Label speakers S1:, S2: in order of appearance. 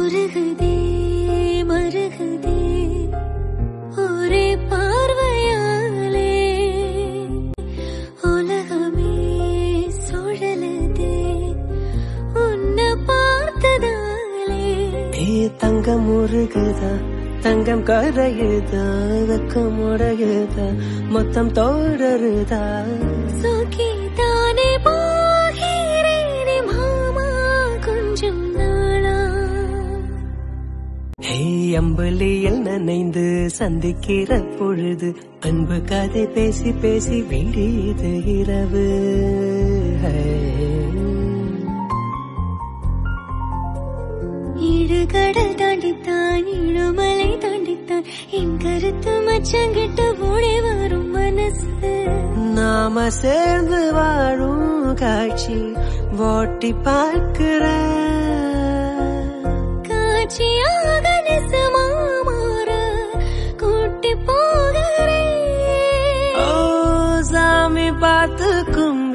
S1: உருகுதே மருகுதே ஒரே பார்வையாலே உலகமே சுழலுதே உன்னை பார்த்ததாலே
S2: ஏ தங்கம் உருகுதா தங்கம் கரையுதா வெக்கம் உடையுதா மொத்தம் தோடருதா
S1: சோக்கி தானே போகிறேனே மாமா கொஞ்சம் நாளா
S2: ஹே அம்பலியில் நனைந்து சந்திக்கிற பொழுது அன்பு கதை பேசி பேசி விடியது இரவு ஹே.
S1: இடுகடல் தாண்டித்தான் இழுமலை தாண்டித்தான் என் கருத்து மச்சங்கிட்ட ஓடி வரும் மனசு
S2: நாம சேர்ந்து வாழும் காட்சி ஓட்டி பார்க்கிற
S1: காட்சியாக நெசமா மாற கூட்டி போகிறேன்
S2: ஓ சாமி பார்த்துக்கும்